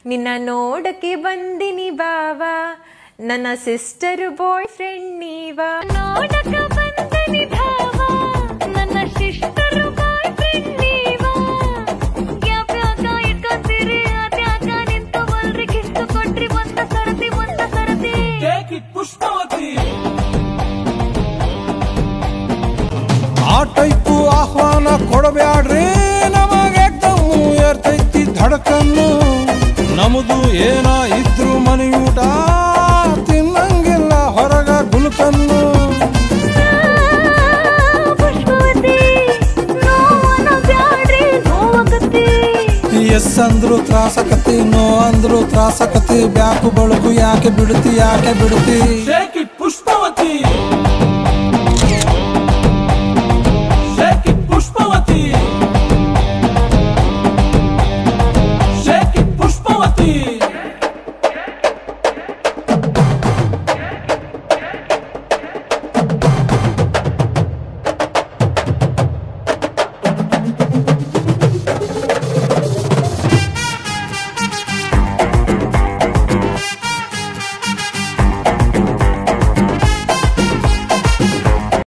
ನಿನ್ನ ನೋಡಕ್ಕೆ ಬಂದಿನಿ ಬಾವಾ ನನ್ನ ಸಿಸ್ಟರ್ ಬಾಯ್ ಫ್ರೆಂಡ್ ನೀವಾ ನೋಡಕ ಬಂದನಿ ಭಾವ ನನ್ನ ಶಿಷ್ಟರು ಬಾಯ್ ಫ್ರೆಂಡ್ ನೀವಾ ಗ್ಯಾಪ್ ಯಾಕ ಇಟ್ಕೊಂತೀರಿ ಅದ್ಯಾಕ ನಿಂತು ಬಲ್ರಿ ಕಿತ್ತು ಕೊಟ್ರಿ ಒಂದ ಸರತಿ ಒಂದ ಸರತಿ ಆ ಟೈಪು ಆಹ್ವಾನ ಕೊಡಬ್ಯಾಡ್ರಿ ನಮಗೆ ದಮ್ಮು ಏರ್ತೈತಿ ಧಡಕನ್ನು ನಮ್ದು ಏನ ಇದ್ರು ಮನೆಯೂಟ ತಿನ್ನಂಗಿಲ್ಲ ಹೊರಗ ಗುಲ್ಕನ್ನು ಪುಷ್ಪವತಿ ನೋವನ ಬ್ಯಾಡ್ರಿ ನೋವಾಗತ್ತಿ ಎಸ್ ಅಂದ್ರು ತ್ರಾಸಕತಿ ನೋ ಅಂದ್ರು ತ್ರಾಸಕತಿ ಬ್ಯಾಕು ಬಳುಕು ಯಾಕೆ ಬಿಡುತ್ತಿ ಯಾಕೆ ಬಿಡುತ್ತಿ ಪುಷ್ಪವತಿ